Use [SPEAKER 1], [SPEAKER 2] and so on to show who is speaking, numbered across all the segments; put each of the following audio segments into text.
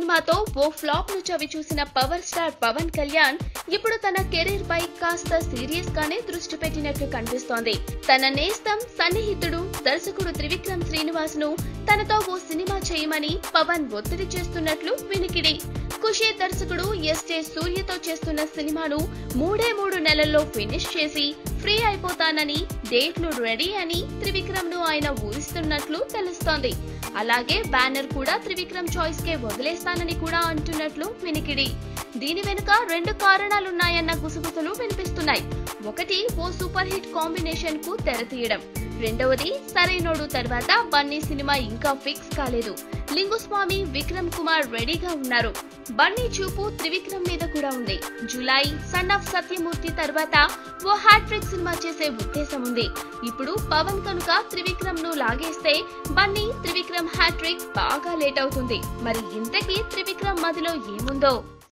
[SPEAKER 1] సినిమాతో ఓ ఫ్లాప్ ను చవి చూసిన పవర్ స్టార్ పవన్ కళ్యాణ్ ఇప్పుడు తన కెరీర్ పై కాస్త సీరియస్ గానే దృష్టి పెట్టినట్లు కనిపిస్తోంది తన నేస్తం సన్నిహితుడు దర్శకుడు త్రివిక్రమ్ శ్రీనివాస్ ను తనతో ఓ సినిమా చేయమని పవన్ ఒత్తిడి చేస్తున్నట్లు వినికిడి ఖుషి దర్శకుడు ఎస్జే సూర్యతో చేస్తున్న సినిమాను మూడే మూడు నెలల్లో ఫినిష్ చేసి ఫ్రీ అయిపోతానని డేట్లు రెడీ అని త్రివిక్రమ్ ను ఆయన ఊరిస్తున్నట్లు తెలుస్తోంది అలాగే బ్యానర్ కూడా త్రివిక్రమ్ చాయిస్ కే వదిలేస్తానని కూడా అంటున్నట్లు వినికిడి దీని వెనుక రెండు కారణాలున్నాయన్న గుసగుసలు వినిపిస్తున్నాయి ఒకటి ఓ సూపర్ హిట్ కాంబినేషన్ కు తెరతీయడం రెండవది సరైనోడు తర్వాత బన్నీ సినిమా ఇంకా ఫిక్స్ కాలేదు లింగుస్వామి విక్రమ్ కుమార్ రెడీగా ఉన్నారు బన్నీ చూపు త్రివిక్రమ్ మీద కూడా ఉంది జులై సన్ ఆఫ్ సత్యమూర్తి తర్వాత ఓ హ్యాట్రిక్ సినిమా చేసే ఉద్దేశం ఉంది ఇప్పుడు పవన్ కనుక త్రివిక్రమ్ ను లాగేస్తే బన్నీ త్రివిక్రమ్ హ్యాట్రిక్ బాగా లేట్ అవుతుంది మరి ఇంతకీ త్రివిక్రమ్ మదిలో ఏముందో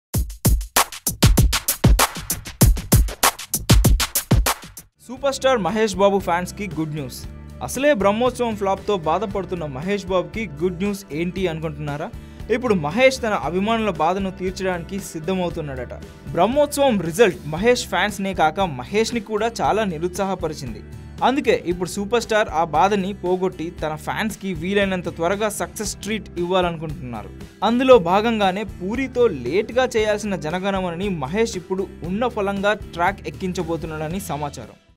[SPEAKER 2] సూపర్ స్టార్ మహేష్ బాబు ఫ్యాన్స్కి గుడ్ న్యూస్ అసలే బ్రహ్మోత్సవం ఫ్లాప్తో బాధపడుతున్న మహేష్ బాబుకి గుడ్ న్యూస్ ఏంటి అనుకుంటున్నారా ఇప్పుడు మహేష్ తన అభిమానుల బాధను తీర్చడానికి సిద్ధమవుతున్నాడట బ్రహ్మోత్సవం రిజల్ట్ మహేష్ ఫ్యాన్స్నే కాక మహేష్ని కూడా చాలా నిరుత్సాహపరిచింది అందుకే ఇప్పుడు సూపర్ స్టార్ ఆ బాధని పోగొట్టి తన ఫ్యాన్స్కి వీలైనంత త్వరగా సక్సెస్ ట్రీట్ ఇవ్వాలనుకుంటున్నారు అందులో భాగంగానే పూరితో లేట్గా చేయాల్సిన జనగణమనని మహేష్ ఇప్పుడు ఉన్న ఫలంగా ట్రాక్ ఎక్కించబోతున్నాడని సమాచారం